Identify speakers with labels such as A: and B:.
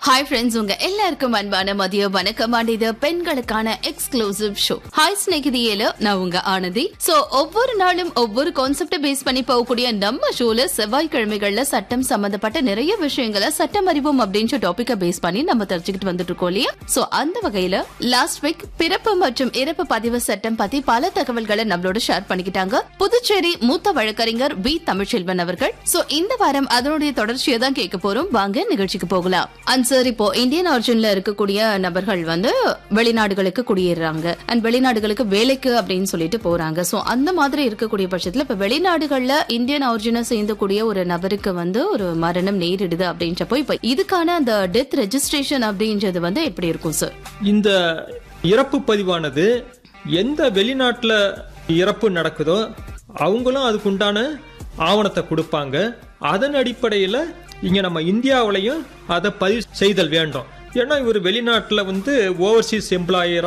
A: hi friends உங்க எல்லாருக்கும் அன்பான மதிய வணக்கம் and இது பெண்களுக்கான எக்ஸ்க்ளூசிவ் ஷோ ஹாய் ஸ்நேகிதியில நான் உங்க ஆனந்தி சோ ஒவ்வொரு நாளும் ஒவ்வொரு கான்செப்ட பேஸ் பண்ணி போகக்கூடிய நம்ம ஷோல செவ்வாய்க்கிழமைகள்ல சட்டம் சம்பந்தப்பட்ட நிறைய விஷயங்களை சட்டம் அறிவோம் அப்படின்ற டாபிக்க பேஸ் பண்ணி நம்ம தெரிஞ்சுக்கிட்டு வந்துட்டு இருக்கோம் இல்லையா சோ அந்த வகையில லாஸ்ட் வீக் பிறப்பு மற்றும் இறப்பு பதிவு சட்டம் பத்தி பல தகவல்களை நம்மளோட ஷேர் பண்ணிக்கிட்டாங்க புதுச்சேரி மூத்த வழக்கறிஞர் பி தமிழ்ச்செல்வன் அவர்கள் சோ இந்த வாரம் அதனுடைய தொடர்ச்சியை தான் கேட்க போறோம் வாங்க நிகழ்ச்சிக்கு போகலாம் அண்ட் சார் இப்போ இந்தியன் ஆரிஜின்ல இருக்கக்கூடிய நபர்கள் வந்து வெளிநாடுகளுக்கு குடியேறாங்க அண்ட் வெளிநாடுகளுக்கு வேலைக்கு அப்படின்னு சொல்லிட்டு போறாங்க சோ அந்த மாதிரி இருக்கக்கூடிய பட்சத்துல இப்ப வெளிநாடுகள்ல இந்தியன் ஆரிஜினை சேர்ந்தக்கூடிய ஒரு நபருக்கு வந்து ஒரு மரணம் நேரிடுது அப்படின்றப்போ இப்ப இதுக்கான அந்த டெத் ரெஜிஸ்ட்ரேஷன் அப்படின்றது வந்து எப்படி இருக்கும் சார்
B: இந்த இறப்பு பதிவானது எந்த வெளிநாட்டில் இறப்பு நடக்குதோ அவங்களும் அதுக்குண்டான ஆவணத்தை கொடுப்பாங்க அதன் அடிப்படையில் இங்கே நம்ம இந்தியாவிலையும் அதை பதிவு செய்தல் வேண்டும் ஏன்னா இவர் வெளிநாட்டில் வந்து ஓவர்சீஸ் எம்ப்ளாயராக